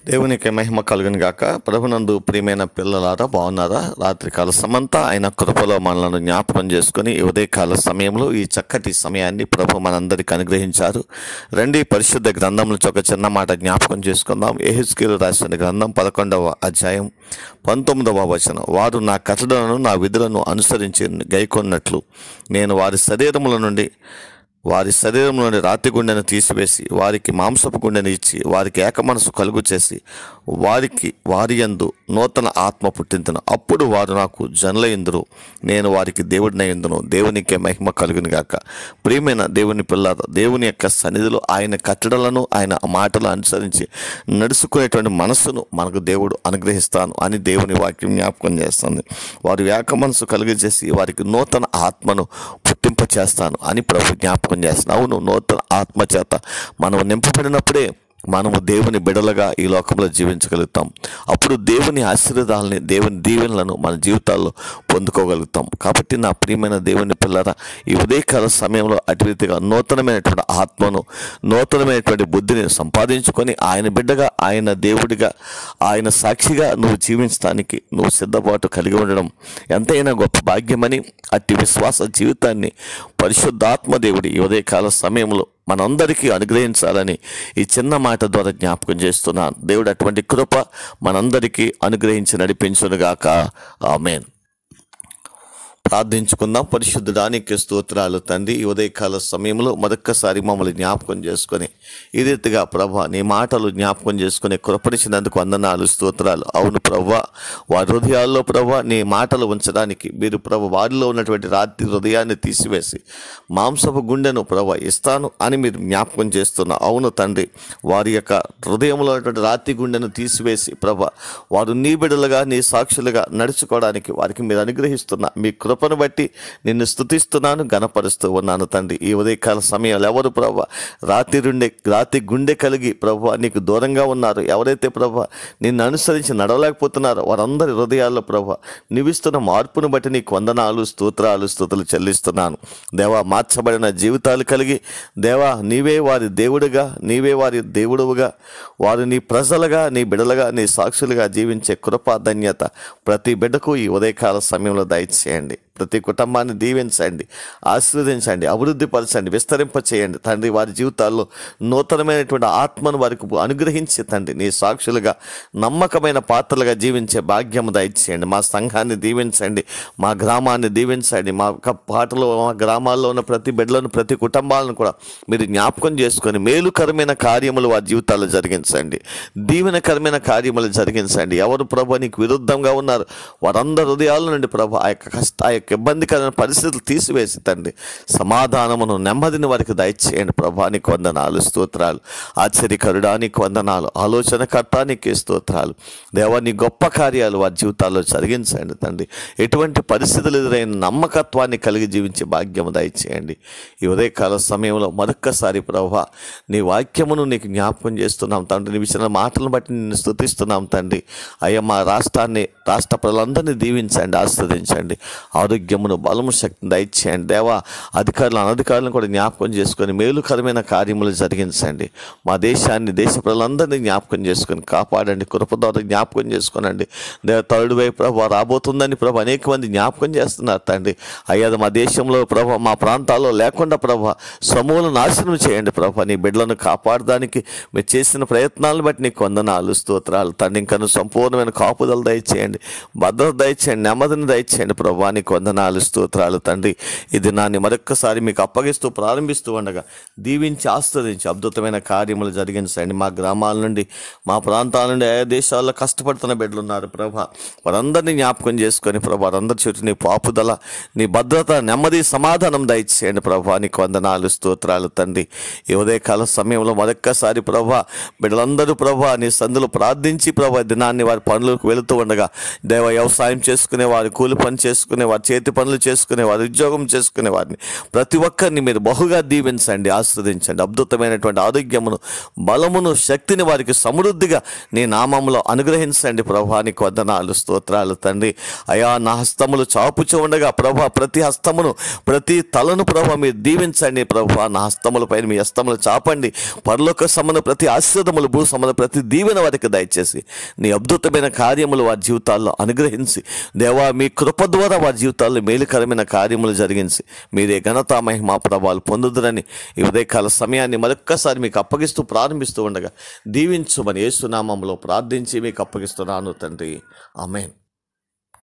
దేవునికి మహిమ కలుగును గాక ప్రభునందు ప్రియమైన పిల్లలారా బాగున్నారా రాత్రికాల సమంతా ఆయన కృపలో మనలను జ్ఞాపకం చేసుకుని ఈ ఉదయకాల సమయంలో ఈ చక్కటి సమయాన్ని ప్రభు మనందరికి అనుగ్రహించారు రండి పరిశుద్ధ గ్రంథంలో ఒక చిన్న మాట జ్ఞాపకం చేసుకుందాం ఎహెచ్కేలు రాసిన గ్రంథం పదకొండవ అధ్యాయం పంతొమ్మిదవ వచనం వారు నా కట్టడలను నా విధులను అనుసరించి గైకొన్నట్లు నేను వారి శరీరముల నుండి వారి శరీరంలోని రాతి గుండెను తీసివేసి వారికి మాంసపు గుండెను ఇచ్చి వారికి ఏక మనసు కలుగు చేసి వారికి వారి యందు నూతన ఆత్మ పుట్టింతును అప్పుడు వారు నాకు జనులయందురు నేను వారికి దేవుడినయందును దేవునికే మహిమ కలుగును గాక ప్రియమైన దేవుని పిల్ల దేవుని యొక్క సన్నిధిలో ఆయన కట్టడలను ఆయన మాటలు అనుసరించి నడుచుకునేటువంటి మనస్సును మనకు దేవుడు అనుగ్రహిస్తాను అని దేవుని వాక్యం జ్ఞాపకం చేస్తుంది వారు ఏక మనసు కలుగజేసి వారికి నూతన ఆత్మను పుట్టింప చేస్తాను అని ప్రభు జ్ఞాపకం చేస్తాను అవును నూతన ఆత్మ చేత మనం నింపబడినప్పుడే మనము దేవుని బిడలగా ఈ లోకంలో జీవించగలుగుతాం అప్పుడు దేవుని ఆశీర్వాదాలని దేవుని దీవెనలను మన జీవితాల్లో పొందుకోగలుగుతాం కాబట్టి నా ప్రియమైన దేవుని పిల్లరా ఈ ఉదయకాల సమయంలో అటు రీతిగా నూతనమైనటువంటి ఆత్మను నూతనమైనటువంటి బుద్ధిని సంపాదించుకొని ఆయన బిడ్డగా ఆయన దేవుడిగా ఆయన సాక్షిగా నువ్వు జీవించడానికి నువ్వు సిద్ధపాటు కలిగి ఉండడం ఎంతైనా గొప్ప భాగ్యమని అట్టి విశ్వాస జీవితాన్ని పరిశుద్ధాత్మ దేవుడి ఈ ఉదయకాల సమయంలో మనందరికీ అనుగ్రహించాలని ఈ చిన్న మాట ద్వారా జ్ఞాపకం చేస్తున్నాను దేవుడు అటువంటి కృప మనందరికీ అనుగ్రహించి నడిపించునుగాక ఆమెన్ ప్రార్థించుకుందాం పరిశుద్ధుడానికి స్తోత్రాలు తండ్రి ఈ ఉదయకాల సమయంలో మరొక్కసారి మమ్మల్ని జ్ఞాపకం చేసుకొని ఈ రీతిగా ప్రభా నీ మాటలు జ్ఞాపకం చేసుకుని కృపణించినందుకు వందనాలు స్తోత్రాలు అవును ప్రభా వారి హృదయాల్లో ప్రభా నీ మాటలు ఉంచడానికి మీరు ప్రభు వారిలో ఉన్నటువంటి రాత్రి హృదయాన్ని తీసివేసి మాంసపు గుండెను ప్రభా ఇస్తాను అని మీరు జ్ఞాపకం చేస్తున్న అవును తండ్రి వారి యొక్క హృదయంలో ఉన్నటువంటి రాతి గుండెను తీసివేసి ప్రభా వారు నీ బిడలుగా నీ సాక్షులుగా నడుచుకోవడానికి వారికి మీరు అనుగ్రహిస్తున్న మీ కృపను బట్టి నిన్ను స్తుతిస్తున్నాను గనపరుస్తూ ఉన్నాను తండ్రి ఈ ఉదయకాల సమయంలో ఎవరు ప్రభా రాతి నుండే రాతి గుండె కలిగి ప్రభు నీకు దూరంగా ఉన్నారు ఎవరైతే ప్రభు నిన్ను అనుసరించి నడవలేకపోతున్నారో వారందరి హృదయాల్లో ప్రభు నివిస్తున్న మార్పును బట్టి నీకు వందనాలు స్తోత్రాలు స్తుతులు చెల్లిస్తున్నాను దేవా మార్చబడిన జీవితాలు కలిగి దేవా నీవే వారి దేవుడుగా నీవే వారి దేవుడుగా వారు నీ ప్రజలుగా నీ బిడలుగా నీ సాక్షులుగా జీవించే కృపా ధన్యత ప్రతి బిడ్డకు ఈ ఉదయకాల సమయంలో దయచేయండి ప్రతి కుటుంబాన్ని దీవించండి ఆశీర్వదించండి అభివృద్ధి పరచండి విస్తరింప చేయండి తండ్రి వారి జీవితాల్లో నూతనమైనటువంటి ఆత్మను వారికి అనుగ్రహించి తండ్రి నీ సాక్షులుగా నమ్మకమైన పాత్రలుగా జీవించే భాగ్యము దయచేయండి మా సంఘాన్ని దీవించండి మా గ్రామాన్ని దీవించండి మా యొక్క పాటలో మా గ్రామాల్లో ఉన్న ప్రతి బిడ్డలను ప్రతి కుటుంబాలను కూడా మీరు జ్ఞాపకం చేసుకొని మేలుకరమైన కార్యములు వారి జీవితాల్లో జరిగించండి దీవెనకరమైన కార్యములు జరిగించండి ఎవరు ప్రభు నీకు విరుద్ధంగా ఉన్నారు వారందరి హృదయాల నుండి ప్రభు ఆ యొక్క కష్ట ఆ యొక్క ఇబ్బందికరమైన పరిస్థితులు తీసివేసి తండ్రి సమాధానమును నెమ్మదిని వారికి దయచేయండి ప్రభానికి వందనాలు స్తోత్రాలు ఆశ్చర్యకరుడానికి వందనాలు ఆలోచన కట్టానికి స్తోత్రాలు దేవాన్ని గొప్ప కార్యాలు వారి జీవితాల్లో జరిగించండి తండ్రి ఎటువంటి పరిస్థితులు ఎదురైన నమ్మకత్వాన్ని కలిగి జీవించే భాగ్యము దయచేయండి ఈ ఉదయకాల సమయంలో మరొక్కసారి ప్రభా నీ వాక్యమును నీకు జ్ఞాపకం చేస్తున్నాం తండ్రి నీ ఇచ్చిన మాటలను బట్టి నిన్ను స్తుతిస్తున్నాం తండ్రి అయ్యా మా రాష్ట్రాన్ని రాష్ట్ర ప్రజలందరినీ దీవించండి ఆస్వాదించండి ఆరోగ్యమును బలము శక్తిని దయచేయండి దేవా అధికారులు అనధికారులను కూడా జ్ఞాపకం చేసుకొని మేలుకరమైన కార్యములు జరిగించండి మా దేశాన్ని దేశ ప్రజలందరినీ జ్ఞాపకం చేసుకొని కాపాడండి కృప ద్వారా జ్ఞాపకం చేసుకోనండి దేవ థర్డ్ వే ప్రభా రాబోతుందని ప్రభు అనేక మంది జ్ఞాపకం చేస్తున్నారు తండ్రి అయ్యా మా దేశంలో ప్రభ మా ప్రాంతాల్లో లేకుండా ప్రభ సమూల నాశనం చేయండి ప్రభ నీ బిడ్డలను కాపాడడానికి మీరు చేసిన ప్రయత్నాలను బట్టి నీకు వందనాలు స్తోత్రాలు తండ్రి ఇంకా సంపూర్ణమైన కాపుదలు దయచేయండి భద్రత దయచేయండి నెమ్మదిని దయచేయండి ప్రభా నీకు వందనాలు స్తోత్రాలు తండ్రి ఇది నాన్ని మరొక్కసారి మీకు అప్పగిస్తూ ప్రారంభిస్తూ ఉండగా దీవించి ఆస్వాదించి అద్భుతమైన కార్యములు జరిగించండి మా గ్రామాల నుండి మా ప్రాంతాల నుండి ఆయా దేశాల్లో కష్టపడుతున్న బిడ్డలు ఉన్నారు ప్రభా వారందరినీ జ్ఞాపకం చేసుకొని ప్రభా వారందరి చుట్టూ నీ పాపుదల నీ భద్రత నెమ్మది సమాధానం దయచేయండి ప్రభా నీకు వందనాలు స్తోత్రాలు తండ్రి ఈ ఉదయకాల సమయంలో మరొక్కసారి ప్రభా బిడ్డలందరూ ప్రభా నీ సందులు ప్రార్థించి ప్రభా దినాన్ని వారి పనులకు వెళుతూ ఉండగా దేవ వ్యవసాయం చేసుకునే వారు కూలి పని చేసుకునే వారు చేతి పనులు చేసుకునే వారు ఉద్యోగం చేసుకునే వారిని ప్రతి ఒక్కరిని మీరు బహుగా దీవించండి ఆస్వాదించండి అద్భుతమైనటువంటి ఆరోగ్యమును బలమును శక్తిని వారికి సమృద్ధిగా నీ నామంలో అనుగ్రహించండి ప్రభా నీకు వందనాలు స్తోత్రాలు తండ్రి అయా నా హస్తములు చాపుచూ ఉండగా ప్రభా ప్రతి హస్తమును ప్రతి తలను ప్రభా మీరు దీవించండి ప్రభా నా హస్తములపైన మీ హస్తములు చాపండి పరలోక సమ్మను ప్రతి ఆశ్రదములు భూ సమ్మను ప్రతి దీవెన వారికి దయచేసి నీ అద్భుతమైన కార్యములు వారి జీవితాల్లో అనుగ్రహించి దేవా మీ కృప ద్వారా వారి జీవితాల్లో మేలుకరమైన కార్యములు జరిగించి మీరే ఘనత మహిమా ప్రభావాలు పొందుదురని ఈ ఉదయకాల సమయాన్ని మరొక్కసారి మీకు అప్పగిస్తూ ప్రారంభిస్తూ ఉండగా దీవించుమని యేసునామంలో ప్రార్థించి మీకు అప్పగిస్తున్నాను తండ్రి ఆమెన్